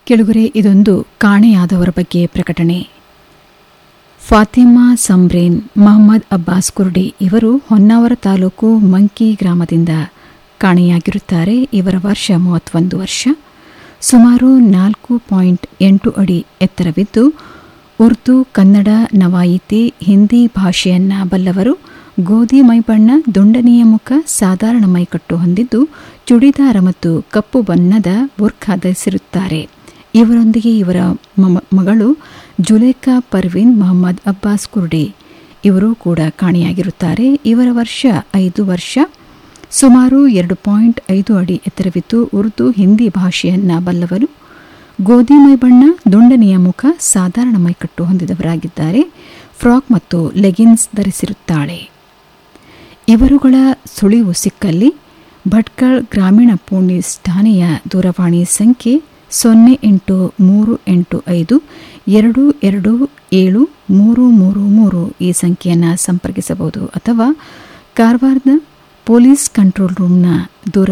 ಕೆಳಗರೆ ಇದೊಂದು ಕಾಣೆಯಾದವರ ಬಗ್ಗೆ ಪ್ರಕಟಣೆ ಫಾತಿಮಾ ಸಂಬ್ರೇನ್ ಮಹಮ್ಮದ್ ಅಬ್ಬಾಸ್ ಕುರ್ಡಿ ಇವರು ಹೊನ್ನಾವರ ತಾಲೂಕು ಮಂಕಿ ಗ್ರಾಮದಿಂದ ಕಾಣೆಯಾಗಿರುತ್ತಾರೆ ಇವರ ವರ್ಷ ಮೂವತ್ತೊಂದು ವರ್ಷ ಸುಮಾರು ನಾಲ್ಕು ಪಾಯಿಂಟ್ ಎಂಟು ಅಡಿ ಎತ್ತರವಿದ್ದು ಉರ್ದು ಕನ್ನಡ ನವಾಯಿತಿ ಹಿಂದಿ ಭಾಷೆಯನ್ನ ಬಲ್ಲವರು ಗೋಧಿ ಮೈಬಣ್ಣ ದುಂಡನೆಯ ಮುಖ ಸಾಧಾರಣ ಮೈಕಟ್ಟು ಹೊಂದಿದ್ದು ಚುಡಿದಾರ ಮತ್ತು ಕಪ್ಪು ಬಣ್ಣದ ಬುರ್ಖಾ ಧರಿಸಿರುತ್ತಾರೆ ಇವರೊಂದಿಗೆ ಇವರ ಮಮ- ಮಗಳು ಜುಲೇಖಾ ಪರ್ವೀನ್ ಮೊಹಮ್ಮದ್ ಅಬ್ಬಾಸ್ ಕುರ್ಡಿ ಇವರು ಕೂಡ ಕಾಣೆಯಾಗಿರುತ್ತಾರೆ ಇವರ ವರ್ಷ ಐದು ವರ್ಷ ಸುಮಾರು ಎರಡು ಪಾಯಿಂಟ್ ಐದು ಅಡಿ ಎತ್ತರವಿದ್ದು ಉರ್ದು ಹಿಂದಿ ಭಾಷೆಯನ್ನ ಬಲ್ಲವರು ಗೋಧಿ ಮೈಬಣ್ಣ ದುಂಡನೆಯ ಮುಖ ಸಾಧಾರಣ ಮೈಕಟ್ಟು ಹೊಂದಿದವರಾಗಿದ್ದಾರೆ ಫ್ರಾಕ್ ಮತ್ತು ಲೆಗಿನ್ಸ್ ಧರಿಸಿರುತ್ತಾಳೆ ಇವರುಗಳ ಸುಳಿವು ಸಿಕ್ಕಲ್ಲಿ ಭಟ್ಕಳ್ ಗ್ರಾಮೀಣ ಪೊಲೀಸ್ ಠಾಣೆಯ ದೂರವಾಣಿ ಸಂಖ್ಯೆ ಸೊನ್ನೆ ಎಂಟು ಮೂರು ಎಂಟು ಐದು ಎರಡು ಎರಡು ಏಳು ಮೂರು ಮೂರು ಮೂರು ಈ ಸಂಖ್ಯೆಯನ್ನು ಸಂಪರ್ಕಿಸಬಹುದು ಅಥವಾ ಕಾರವಾರದ ಪೊಲೀಸ್ ಕಂಟ್ರೋಲ್ ರೂಮ್ನ ದೂರ